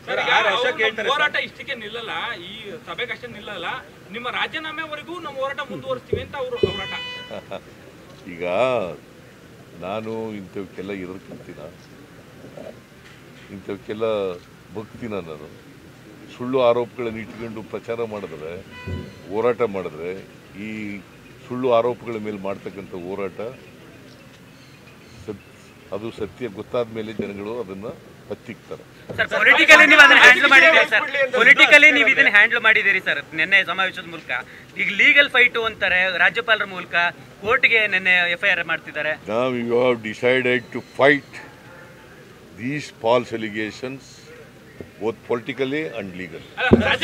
Sir, ಈಗ R ಅವ್ರು ಅಶೋಕ್ ನಮ್ಮ ಹೇಳ್ತಾರೆ ಸರ್. ಹೋರಾಟ ಇಷ್ಟಕ್ಕೆ ನಿಲ್ಲಲ್ಲ ಈ ಸಭೆಗಷ್ಟೇ ನಿಲ್ಲಲ್ಲ ನಿಮ್ಮ ರಾಜೀನಾಮೆವರೆಗೂ ನಮ್ಮ ಹೋರಾಟ ಮುಂದುವರಿಸ್ತೀವಿ ಅಂತ ಅವರು ಹೋರಾಟ ಈಗ ನಾನು ಇಂಥವಕ್ಕೆಲ್ಲ ಇರೋದಕ್ಕಿಂತಿನ ಇಂಥವಕ್ಕೆಲ್ಲ ಭಕ್ತಿನ ನಾನು ಸುಳ್ಳು ಆರೋಪಗಳನ್ನು ಇಟ್ಕೊಂಡು ಪ್ರಚಾರ ಮಾಡಿದ್ರೆ ಹೋರಾಟ ಮಾಡಿದ್ರೆ ಈ ಸುಳ್ಳು ಆರೋಪಗಳ ಮೇಲೆ ಮಾಡ್ತಕ್ಕಂಥ ಹೋರಾಟ ಸತ್ ಅದು ಸತ್ಯ ಗೊತ್ತಾದ ಮೇಲೆ ಜನಗಳು ಅದನ್ನು ಹತ್ತಿಕ್ತಾರೆ ಸರ್ ಪೊಲಿಟಿಕಲಿ ನೀವು ಅದನ್ನ ಹ್ಯಾಂಡಲ್ ಮಾಡಿದ್ದೀರಿ ಸರ್ ಪೊಲಿಟಿಕಲಿ ನೀವು ಇದನ್ನ ಹ್ಯಾಂಡಲ್ ಮಾಡಿದ್ದೀರಿ ಸರ್ ನಿನ್ನೆ ಸಮಾವೇಶದ ಮೂಲಕ ಈಗ ಲೀಗಲ್ ಫೈಟು ಅಂತಾರೆ ರಾಜ್ಯಪಾಲರ ಮೂಲಕ ಕೋರ್ಟ್ಗೆ ನಿನ್ನೆ ಎಫ್ ಐ ಆರ್ ಮಾಡ್ತಿದ್ದಾರೆ Now you have decided to fight these false allegations both politically and legally. ಅಲ್ಲ ರಾಜ್ಯ